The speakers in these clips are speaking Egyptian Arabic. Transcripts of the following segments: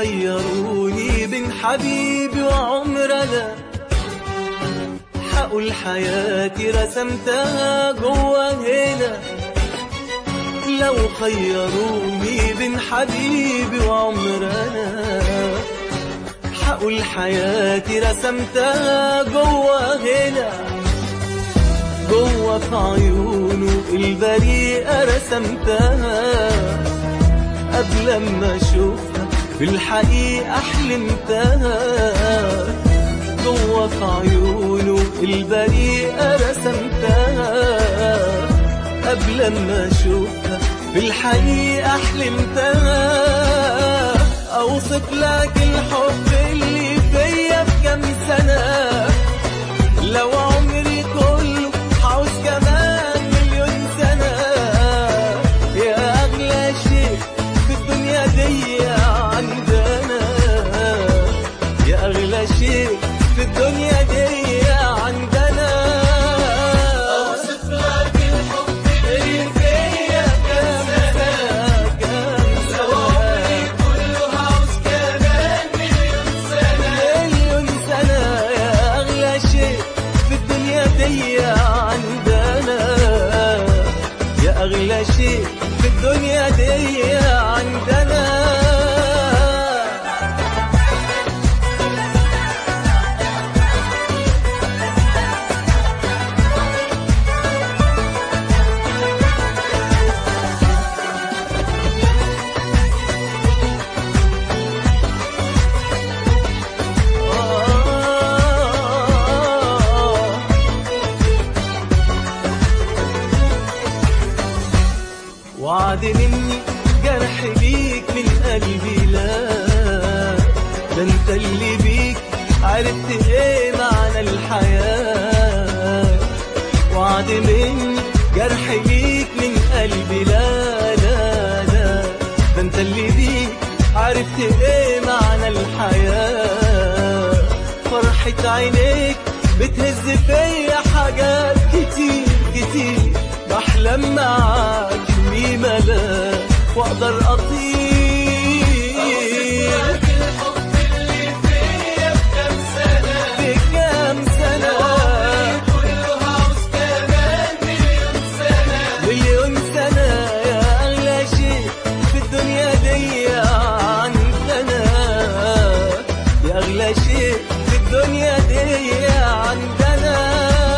خيروني بين حبيبي وعمرنا حقول حياتي رسمتها جوا هنا لو خيروني بين حبيبي وعمرنا حقول حياتي رسمتها جوا هنا جوا في عيونه البريئة رسمتها قبل ما اشوفها في الحقيقة حلمتها جوا في عيونه البريئة رسمتها قبل ما اشوفها في الحقيقة حلمتها اوصف لك الحب اللي فيا في كام سنة لو عمري كله عاوز كمان مليون سنة يا أغلى شيء في الدنيا دي عندنا يا أغلى شيء في الدنيا دي عندنا أوصف لك الحب اللي فيا كام سنة كام سنة لو عمري كله عاوز كمان مليون سنة مليون سنة يا أغلى شيء في الدنيا دي عندنا يا أغلى شيء في الدنيا دي عندنا وعد مني جرح ليك من قلبي لا ده انت اللي بيك عرفت ايه معنى الحياة وعد مني جرح ليك من قلبي لا لا لا ده انت اللي بيك عرفت ايه معنى الحياة فرحة عينيك بتهز فيا حاجات كتير كتير بحلم معاك اني ملاك واقدر اطير بكام سنة مليون سنة يا أغلى شيء في الدنيا دي عندنا يا أغلى شيء في الدنيا دي عندنا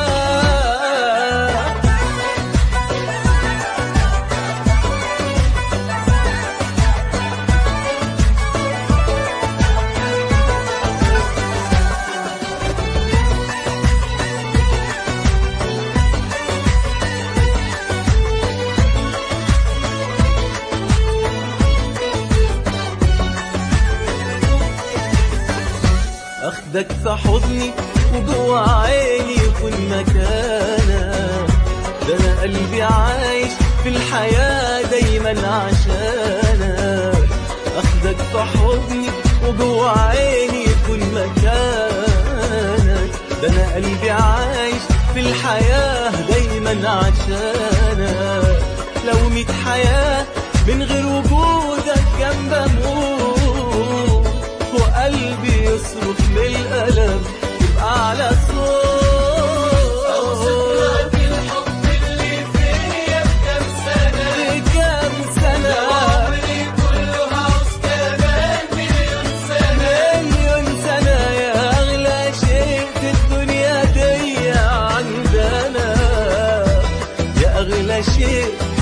اخدك في حضني وجوا عيني يكون مكانك ده انا قلبي عايش في الحياة دايما عشانك اخدك في حضني وجوا عيني يكون مكانك ده انا قلبي عايش في الحياة دايما عشانك لو ميت حياة من غير وجودك جنب اموت وقلبي يصرخ من الألم يبقى على صوت أوصف لك الحب اللي فيا بكام سنة بكام سنة عمري كله عاوز كمان مليون سنة مليون سنة يا أغلى شيء في الدنيا دي عندنا يا أغلى شيء